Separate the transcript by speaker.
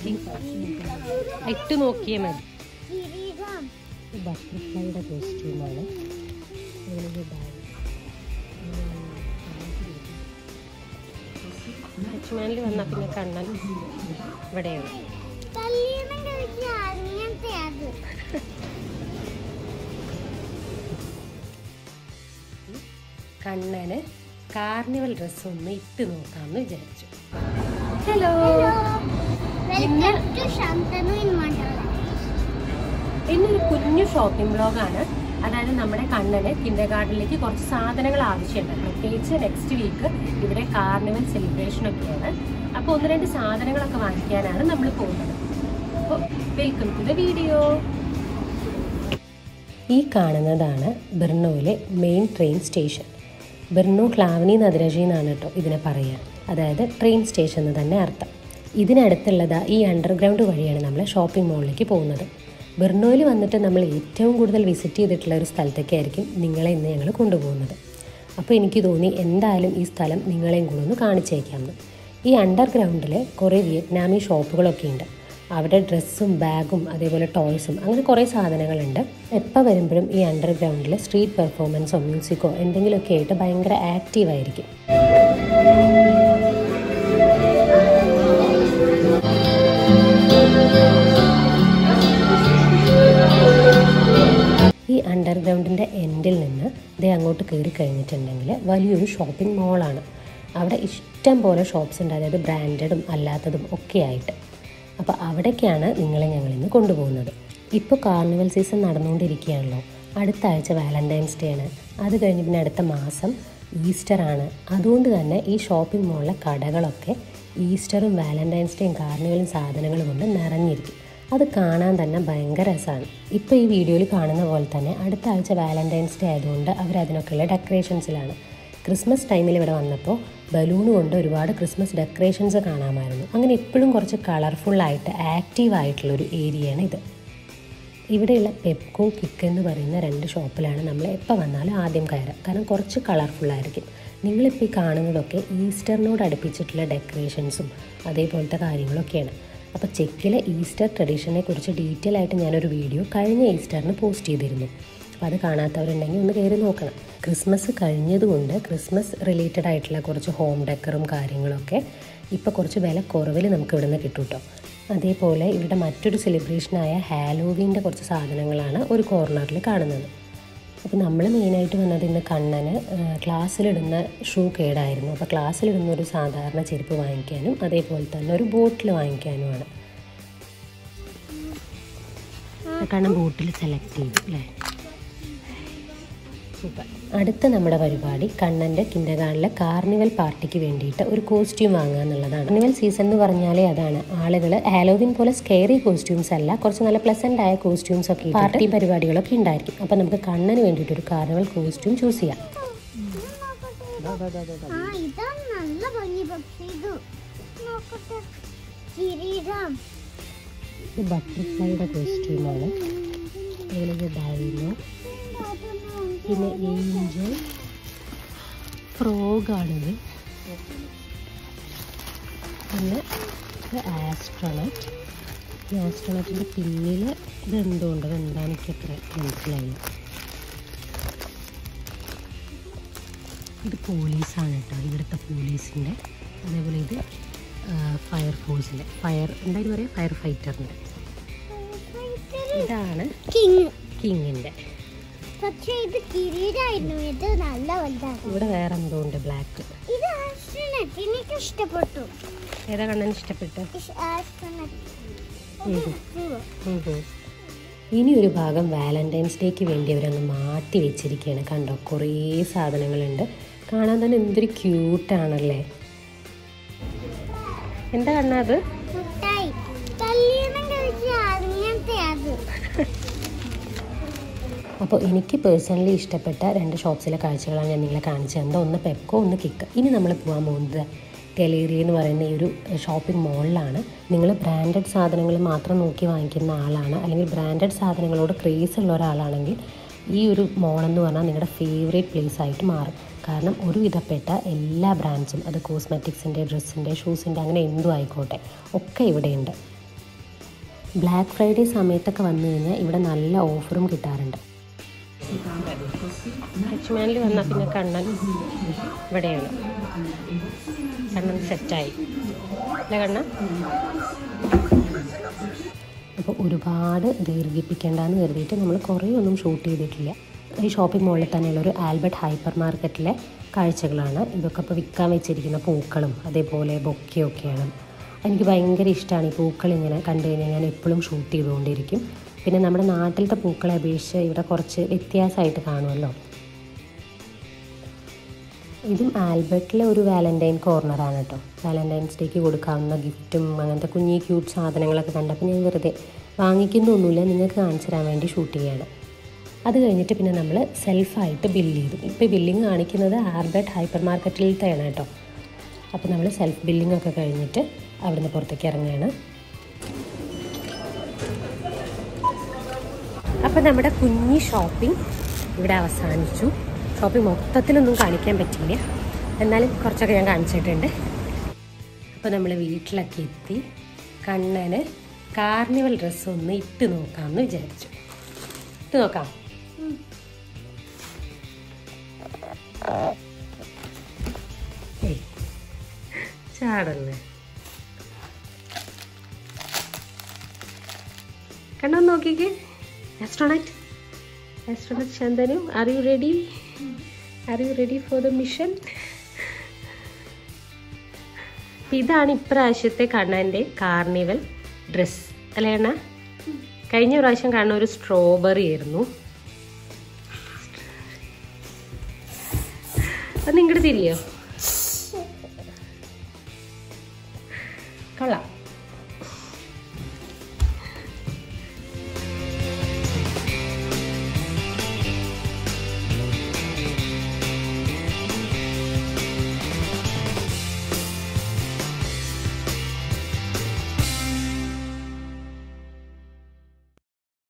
Speaker 1: ഇട്ട് നോക്കിയേ മതി
Speaker 2: കിരീടം
Speaker 1: ബട്ടർഫ്ലൈയുടെ കോസ്റ്റ്യൂമാണ് ലക്ഷ്മണിൽ വന്നാൽ പിന്നെ കണ്ണൻ ഇവിടെയാണ്
Speaker 2: കല്യാണം കഴിച്ച അങ്ങനത്തെ അത്
Speaker 1: കണ്ണന് കാർണിവൽ ഡ്രസ്സ് ഒന്ന് ഇട്ട് നോക്കാമെന്ന് വിചാരിച്ചു hello
Speaker 2: welcome to Shantanu in മണ്ഡലം
Speaker 1: ഇന്നൊരു കുഞ്ഞു ഷോപ്പിംഗ് ബ്ലോഗാണ് അതായത് നമ്മുടെ കണ്ണന് കിൻഡർ ഗാർഡനിലേക്ക് കുറച്ച് സാധനങ്ങൾ ആവശ്യമുണ്ട് പ്രത്യേകിച്ച് നെക്സ്റ്റ് വീക്ക് ഇവിടെ കാർണിവൽ സെലിബ്രേഷൻ ഒക്കെയാണ് അപ്പോൾ ഒന്ന് രണ്ട് സാധനങ്ങളൊക്കെ വാങ്ങിക്കാനാണ് നമ്മൾ പോകുന്നത് അപ്പോൾ വെൽക്കം ടു ദ വീഡിയോ ഈ കാണുന്നതാണ് ബെർണോയിലെ മെയിൻ ട്രെയിൻ സ്റ്റേഷൻ ബെർണോ ക്ലാവനി നദരജി എന്നാണ് കേട്ടോ ഇതിനെ പറയുക അതായത് ട്രെയിൻ സ്റ്റേഷൻ എന്ന് തന്നെ അർത്ഥം ഇതിനടുത്തുള്ളത് ഈ അണ്ടർഗ്രൗണ്ട് വഴിയാണ് നമ്മൾ ഷോപ്പിംഗ് മോളിലേക്ക് പോകുന്നത് ബെർണോയിൽ വന്നിട്ട് നമ്മൾ ഏറ്റവും കൂടുതൽ വിസിറ്റ് ചെയ്തിട്ടുള്ള ഒരു സ്ഥലത്തേക്കായിരിക്കും നിങ്ങളെ ഇന്ന് ഞങ്ങൾ കൊണ്ടുപോകുന്നത് അപ്പോൾ എനിക്ക് തോന്നി എന്തായാലും ഈ സ്ഥലം നിങ്ങളെയും കൂടെ ഒന്ന് കാണിച്ചേക്കാമെന്ന് ഈ അണ്ടർഗ്രൗണ്ടിൽ കുറേ വിയറ്റ്നാമി ഷോപ്പുകളൊക്കെ ഉണ്ട് അവിടെ ഡ്രസ്സും ബാഗും അതേപോലെ ടോയ്സും അങ്ങനെ കുറേ സാധനങ്ങളുണ്ട് എപ്പോൾ വരുമ്പോഴും ഈ അണ്ടർഗ്രൗണ്ടിൽ സ്ട്രീറ്റ് പെർഫോമൻസോ മ്യൂസിക്കോ എന്തെങ്കിലുമൊക്കെ ആയിട്ട് ഭയങ്കര ആക്റ്റീവ് ആയിരിക്കും ഈ അണ്ടർഗ്രൗണ്ടിൻ്റെ എൻഡിൽ നിന്ന് ദേ അങ്ങോട്ട് കയറി കഴിഞ്ഞിട്ടുണ്ടെങ്കിൽ വലിയൊരു ഷോപ്പിംഗ് മോളാണ് അവിടെ ഇഷ്ടം പോലെ ഷോപ്സ് ഉണ്ട് അതായത് ബ്രാൻഡഡും അല്ലാത്തതും ഒക്കെ ആയിട്ട് അപ്പോൾ അവിടേക്കാണ് നിങ്ങളെ ഞങ്ങൾ ഇന്ന് കൊണ്ടുപോകുന്നത് ഇപ്പോൾ കാർണിവൽ സീസൺ നടന്നുകൊണ്ടിരിക്കുകയാണല്ലോ അടുത്ത ആഴ്ച വാലൻറ്റൈൻസ് ഡേ ആണ് അത് കഴിഞ്ഞ് പിന്നെ അടുത്ത മാസം ഈസ്റ്റർ ആണ് അതുകൊണ്ട് തന്നെ ഈ ഷോപ്പിംഗ് മോളിലെ കടകളൊക്കെ ഈസ്റ്ററും വാലൻറ്റൈൻസ് ഡേയും കാർണിവലും സാധനങ്ങൾ കൊണ്ട് നിറഞ്ഞിരിക്കും അത് കാണാൻ തന്നെ ഭയങ്കര രസമാണ് ഇപ്പോൾ ഈ വീഡിയോയിൽ കാണുന്ന പോലെ തന്നെ അടുത്ത ആഴ്ച വാലൻറ്റൈൻസ് ഡേ ആയതുകൊണ്ട് അവർ അതിനൊക്കെയുള്ള ഡെക്കറേഷൻസിലാണ് ക്രിസ്മസ് ടൈമിൽ ഇവിടെ വന്നപ്പോൾ ബലൂൺ കൊണ്ട് ഒരുപാട് ക്രിസ്മസ് ഡെക്കറേഷൻസ് കാണാമായിരുന്നു അങ്ങനെ എപ്പോഴും കുറച്ച് കളർഫുള്ളായിട്ട് ആക്റ്റീവ് ആയിട്ടുള്ള ഒരു ഏരിയയാണ് ഇത് ഇവിടെയുള്ള പെപ്കോ കിക്ക് എന്ന് പറയുന്ന രണ്ട് ഷോപ്പിലാണ് നമ്മൾ എപ്പോൾ വന്നാലും ആദ്യം കയറുക കാരണം കുറച്ച് കളർഫുള്ളായിരിക്കും നിങ്ങളിപ്പോൾ ഈ കാണുന്നതൊക്കെ ഈസ്റ്ററിനോട് അടുപ്പിച്ചിട്ടുള്ള ഡെക്കറേഷൻസും അതേപോലത്തെ കാര്യങ്ങളൊക്കെയാണ് അപ്പോൾ ചെക്കിലെ ഈസ്റ്റർ ട്രഡീഷനെ കുറിച്ച് ഡീറ്റെയിൽ ആയിട്ട് ഞാനൊരു വീഡിയോ കഴിഞ്ഞ ഈസ്റ്ററിന് പോസ്റ്റ് ചെയ്തിരുന്നു അപ്പോൾ അത് കാണാത്തവരുണ്ടെങ്കിൽ ഒന്ന് കയറി നോക്കണം ക്രിസ്മസ് കഴിഞ്ഞതുകൊണ്ട് ക്രിസ്മസ് റിലേറ്റഡ് ആയിട്ടുള്ള കുറച്ച് ഹോം ഡെക്കറും കാര്യങ്ങളൊക്കെ ഇപ്പോൾ കുറച്ച് വില കുറവിൽ നമുക്ക് ഇവിടെ നിന്ന് കിട്ടും കേട്ടോ അതേപോലെ ഇവിടെ മറ്റൊരു സെലിബ്രേഷനായ ഹാലോവീൻ്റെ കുറച്ച് സാധനങ്ങളാണ് ഒരു കോർണറിൽ കാണുന്നത് അപ്പോൾ നമ്മൾ മെയിനായിട്ട് വന്നത് ഇന്ന് കണ്ണന് ക്ലാസ്സിലിടുന്ന ഷൂ കേടായിരുന്നു അപ്പോൾ ക്ലാസ്സിലിടുന്ന ഒരു സാധാരണ ചെരുപ്പ് വാങ്ങിക്കാനും അതേപോലെ തന്നെ ഒരു ബോട്ടിൽ വാങ്ങിക്കാനുമാണ് കണ്ണൻ ബോട്ടിൽ സെലക്ട് ചെയ്തു അല്ലേ സൂപ്പർ അടുത്ത നമ്മുടെ പരിപാടി കണ്ണൻ്റെ കിൻഡഗാണിലെ കാർണിവൽ പാർട്ടിക്ക് വേണ്ടിയിട്ട് ഒരു കോസ്റ്റ്യൂം വാങ്ങുക എന്നുള്ളതാണ് കാർണിവൽ സീസൺ എന്ന് പറഞ്ഞാലേ അതാണ് ആളുകൾ ഹാലോവിൻ പോലെ സ്കെയറി കോസ്റ്റ്യൂംസ് അല്ല കുറച്ച് നല്ല പ്ലസൻ്റ് ആയ കോസ്റ്റ്യൂംസ് ഒക്കെ പാർട്ടി പരിപാടികളൊക്കെ ഉണ്ടായിരിക്കും അപ്പോൾ നമുക്ക് കണ്ണന് വേണ്ടിയിട്ട് ഒരു കാർണിവൽ കോസ്റ്റ്യൂം ചൂസ് ചെയ്യാം
Speaker 2: ആ ഇതാണ് നല്ല ഭംഗി പക്ഷേ ഇത് നോക്കട്ടെ കിരീടം
Speaker 1: ഇത് ബട്ടർഫ്ലൈയുടെ കോസ്റ്റ്യൂമാണ് അതുപോലെ ഡൈനോ പിന്നെ ഏഞ്ചൽ ഫ്രോഗാണിത് പിന്നെ ഇത് ആസ്ട്രോണറ്റ് ഈ ആസ്ട്രോണറ്റിൻ്റെ പിന്നിൽ ഇത് എന്തുകൊണ്ട് അതെന്താണ് എനിക്ക് അത്ര മനസ്സിലായില്ല ഇത് പോലീസാണ് കേട്ടോ ഇവിടുത്തെ പോലീസിൻ്റെ അതേപോലെ ഇത് ഫയർ ഫോഴ്സിൻ്റെ ഫയർ എന്തായാലും പറയാം ഫയർ ഫൈറ്ററിൻ്റെ ഇതാണ്
Speaker 2: കിങ്
Speaker 1: കിങ്ങിൻ്റെ
Speaker 2: പക്ഷേ ഇത് കിരീടമായിരുന്നു ഇത് നല്ല വലുതാണ്
Speaker 1: ഇവിടെ വേറെ എന്തോ ഉണ്ട് ബ്ലാക്ക്
Speaker 2: ഇത് ആസ്ട്രോനറ്റ് എനിക്ക് ഇഷ്ടപ്പെട്ടു
Speaker 1: ഏതാ കണ്ണൻ ഇഷ്ടപ്പെട്ട്
Speaker 2: ആസ്ട്രോനറ്റ്
Speaker 1: ഇനി ഒരു ഭാഗം വാലന്റൈൻസ് ഡേക്ക് വേണ്ടി അവരങ്ങ് മാറ്റി വെച്ചിരിക്കുകയാണ് കണ്ടോ കുറേ സാധനങ്ങളുണ്ട് കാണാൻ തന്നെ എന്തൊരു ക്യൂട്ടാണല്ലേ എന്താ കണ്ണാ അത്
Speaker 2: മുട്ടായി കല്യാണം കഴിച്ച അങ്ങനത്തെ അത്
Speaker 1: അപ്പോൾ എനിക്ക് പേഴ്സണലി ഇഷ്ടപ്പെട്ട രണ്ട് ഷോപ്സിലെ കാഴ്ചകളാണ് ഞാൻ നിങ്ങളെ കാണിച്ചു തന്നത് ഒന്ന് പെപ്കോ ഒന്ന് കിക്ക് ഇനി നമ്മൾ പോകാൻ പോകുന്നത് ഗലേറി എന്ന് പറയുന്ന ഈ ഒരു ഷോപ്പിംഗ് മോളിലാണ് നിങ്ങൾ ബ്രാൻഡഡ് സാധനങ്ങൾ മാത്രം നോക്കി വാങ്ങിക്കുന്ന ആളാണ് അല്ലെങ്കിൽ ബ്രാൻഡഡ് സാധനങ്ങളോട് ക്രേസ് ഉള്ള ഒരാളാണെങ്കിൽ ഈ ഒരു മോളെന്ന് പറഞ്ഞാൽ നിങ്ങളുടെ ഫേവറേറ്റ് പ്ലേസ് ആയിട്ട് മാറും കാരണം ഒരുവിധപ്പെട്ട എല്ലാ ബ്രാൻഡ്സും അത് കോസ്മെറ്റിക്സിൻ്റെ ഡ്രസ്സിൻ്റെ ഷൂസിൻ്റെ അങ്ങനെ എന്തും ആയിക്കോട്ടെ ഒക്കെ ഇവിടെയുണ്ട് ബ്ലാക്ക് ഫ്രൈഡേ സമയത്തൊക്കെ വന്നു കഴിഞ്ഞാൽ ഇവിടെ നല്ല ഓഫറും കിട്ടാറുണ്ട് ലക്ഷ്മാനിൽ വന്നാൽ പിന്നെ കണ്ണൻ ഇവിടെയാണ് കണ്ണൻ സെറ്റായി അല്ലേ കണ്ണ അപ്പോൾ ഒരുപാട് ദീർഘിപ്പിക്കേണ്ടെന്ന് കരുതിയിട്ട് നമ്മൾ കുറേ ഒന്നും ഷൂട്ട് ചെയ്തിട്ടില്ല ഈ ഷോപ്പിംഗ് മോളിൽ തന്നെയുള്ള ഒരു ആൽബർട്ട് ഹൈപ്പർ മാർക്കറ്റിലെ കാഴ്ചകളാണ് ഇതൊക്കെ ഇപ്പോൾ വിൽക്കാൻ വെച്ചിരിക്കുന്ന പൂക്കളും അതേപോലെ ബൊക്കെയൊക്കെയാണ് എനിക്ക് ഭയങ്കര ഇഷ്ടമാണ് ഈ പൂക്കൾ ഇങ്ങനെ കണ്ടു കഴിഞ്ഞാൽ ഞാൻ എപ്പോഴും ഷൂട്ട് ചെയ്തുകൊണ്ടിരിക്കും പിന്നെ നമ്മുടെ നാട്ടിലത്തെ പൂക്കളെ അപേക്ഷിച്ച് ഇവിടെ കുറച്ച് വ്യത്യാസമായിട്ട് കാണുമല്ലോ ഇതും ആൽബർട്ടിലെ ഒരു വാലൻറ്റൈൻ കോർണറാണ് കേട്ടോ വാലൻറ്റൈൻസ് ഡേക്ക് കൊടുക്കാവുന്ന ഗിഫ്റ്റും അങ്ങനത്തെ കുഞ്ഞി ക്യൂട്ട് സാധനങ്ങളൊക്കെ കണ്ടപ്പോൾ ഞാൻ വെറുതെ വാങ്ങിക്കുന്നൊന്നുമില്ല നിങ്ങൾക്ക് കാണിച്ചു തരാൻ വേണ്ടി ഷൂട്ട് ചെയ്യാണ് അത് കഴിഞ്ഞിട്ട് പിന്നെ നമ്മൾ സെൽഫായിട്ട് ബില്ല് ചെയ്തു ഇപ്പോൾ ബില്ലിങ് കാണിക്കുന്നത് ആൽബർട്ട് ഹൈപ്പർ മാർക്കറ്റിലത്തെയാണ് കേട്ടോ അപ്പോൾ നമ്മൾ സെൽഫ് ബില്ലിംഗ് ഒക്കെ കഴിഞ്ഞിട്ട് അവിടുന്ന് പുറത്തേക്ക് ഇറങ്ങുകയാണ് അപ്പോൾ നമ്മുടെ കുഞ്ഞി ഷോപ്പിംഗ് ഇവിടെ അവസാനിച്ചു ഷോപ്പിംഗ് മൊത്തത്തിലൊന്നും കാണിക്കാൻ പറ്റില്ല എന്നാലും കുറച്ചൊക്കെ ഞാൻ കാണിച്ചിട്ടുണ്ട് അപ്പോൾ നമ്മൾ വീട്ടിലൊക്കെ എത്തി കണ്ണന് കാർണിവൽ ഡ്രസ്സ് ഒന്ന് ഇട്ട് നോക്കാമെന്ന് വിചാരിച്ചു ഇട്ട് നോക്കാം ഏയ് ചാടല്ലേ കണ്ണോ നോക്കിക്കേ astronaut astronaut Chandanu are you ready are you ready for the mission ഇതാണ് ഇപ്രാവശ്യത്തെ കണ്ണൻ്റെ കാർണിവൽ ഡ്രസ് അല്ലേ അണ്ണ കഴിഞ്ഞ പ്രാവശ്യം കാണുന്ന ഒരു സ്ട്രോബെറി ആയിരുന്നു അത് നിങ്ങളുടെ തിരിയോ കൊള്ളാം